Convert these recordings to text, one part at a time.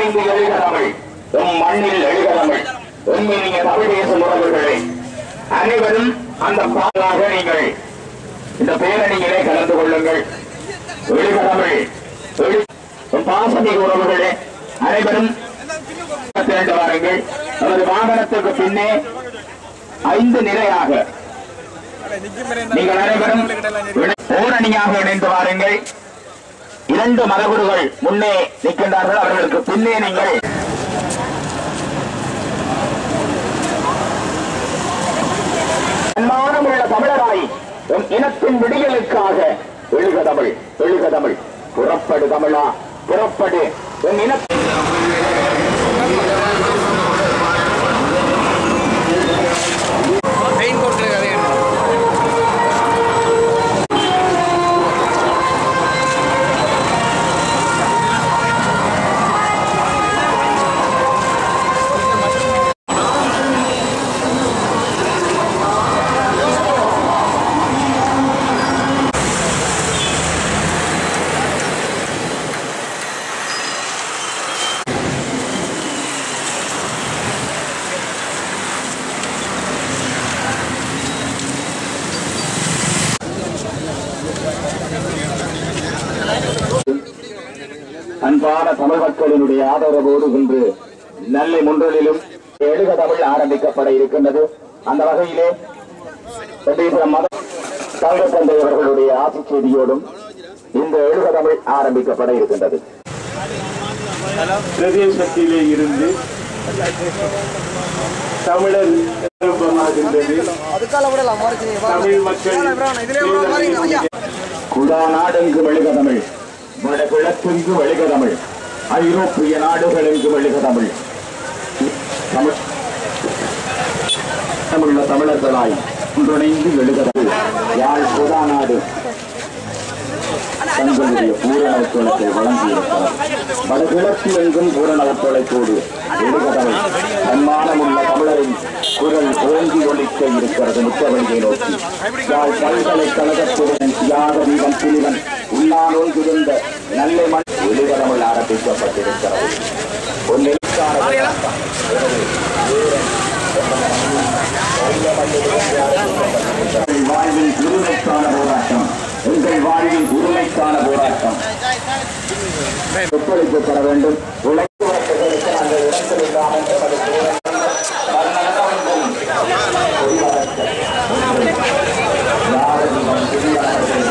இணைந்து எழுக தமிழ் எம் மண்ணில் எழுக தமிழ் உண்மையிய தமிழ் பேசும் உறவுகளே அனைவரும் அந்த பாடலாக நீங்கள் இந்த பேரணியிலே கலந்து கொள்ளுங்கள் எழுக தமிழ் எழு- எம் பாசமிகு உறவுகளே அனைவரும் திரண்டு வாருங்கள் நமது வாகனத்துக்கு பின்னே ஐந்து நிலையாக நீங்கள் அனைவரும் ஓரணியாக இணைந்து வாருங்கள் இரண்டு மதகுருகள் முன்னே நிற்கின்றார்கள் அவர்களுக்கு பின்னே நீங்கள் தன்மானம் உள்ள தமிழராய் உன் இனத்தின் விடியலுக்காக எழுக தமிழ் எழுக தமிழ் புறப்படு தமிழா புறப்படு உன் இனத்தின் മെയിൻ കോർട്ടിലെ കഥയാണ് அன்பான தமிழ் மக்களினுடைய ஆதரவோடு இன்று நெல்லை முன்றலிலும் எழுக தமிழ் ஆரம்பிக்கப்பட இருக்கின்றது அந்த வகையிலே பிரதேசம் மத தங்க தந்தை அவர்களுடைய ஆட்சி செய்தியோடும் இந்த எழுக தமிழ் ஆரம்பிக்கப்பட இருக்கின்றது பிரதேசத்திலே இருந்து தமிழர் ஆரம்பமாகின்றது தமிழ் மக்கள் குடா நாடெங்கு வெளுக தமிழ் வடகிழக்கெங்கு வெளுக தமிழ் ஐரோப்பிய நாடுகளெங்கு வெளுக தமிழ் தமிழ் தமிழ தமிழர்களாய் ஒன்றிணைந்து எழுக தமிழ் யாழ் குடா நாடு தங்களுடைய பூரண ஒத்துழைப்பை வழங்கியிருக்கிறார் வடகிழக்கு எங்கும் பூரண ஒத்துழைப்போடு எழுக தமிழ் தன்மானமுள்ள தமிழரின் குரல் ஓங்கி ஒலிக்க இருக்கிறது முத்தவழியை நோக்கி யாழ் பல்கலைக்கழகத்துடன் தியாக வீதம் புலிவன் உண்ணானோங்கிருந்த நல்லை மண் எழுக தமிழ் ஆரம்பிக்கப்பட்டிருக்கிறது ஒன்றிற்கான போராட்டம். எனவே, எங்கள் வாழ்வின் உரிமைக்கான போராட்டம் எங்கள் வாழ்வின் உரிமைக்கான போராட்டம் ஒத்துழைப்பு பெற வேண்டும் உழைப்பு வழக்குகளுக்கு நாங்கள் இடத்தில் இல்லாமல் எமது போராட்டம் மரணம் பொதுவழக்கு. யாரதிகம் புதியவர்கள்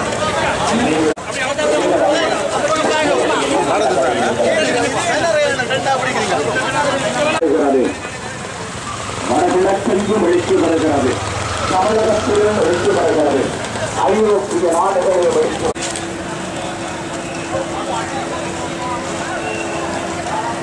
வருகிறது. வடகிழக்கெங்கும் எழுச்சி வருகிறது தமிழகத்திலும் எழுச்சி வருகிறது ஐரோப்பிய நாடுகளிலும் எழுச்சி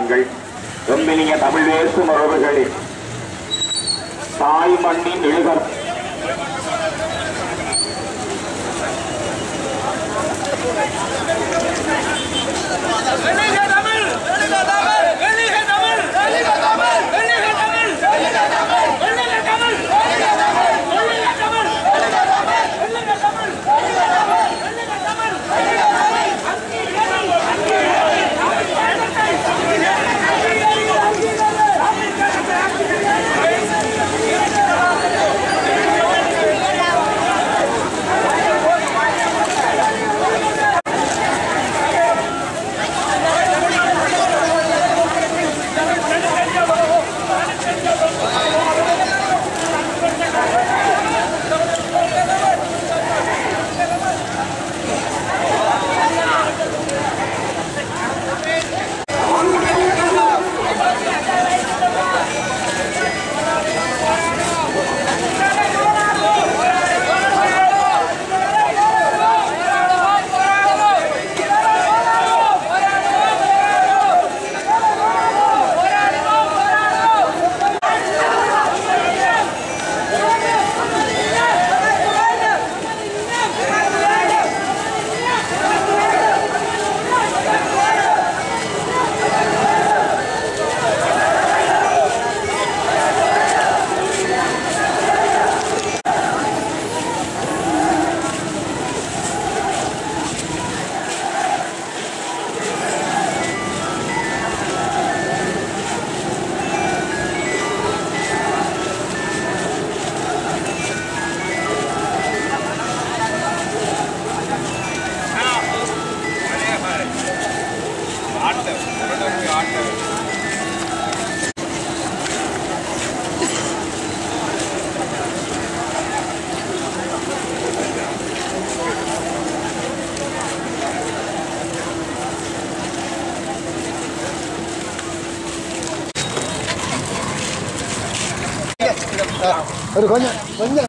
வாருங்கள் எம்மினிய தமிழ் பேசும் உறவுகளே தாய் மண்ணின் எழுகர் வெளிக தமிழ் வெளிக தமிழ் வெளிக தமிழ் வெளிக தமிழ் வெளிக தமிழ் வெளிக தமிழ் வெளிக தமிழ் வெளிக தமிழ் வெளிக தமிழ் வெளிக தமிழ் வெளிக தமிழ் வெளிக தமிழ் வெளிக தமிழ் வெளிக தமிழ் அங்கி தமிழ் அங்கி தமிழ் தமிழ் அங்கி தமிழ் அங்கி ஒரு கொஞ்சம் கொஞ்சம்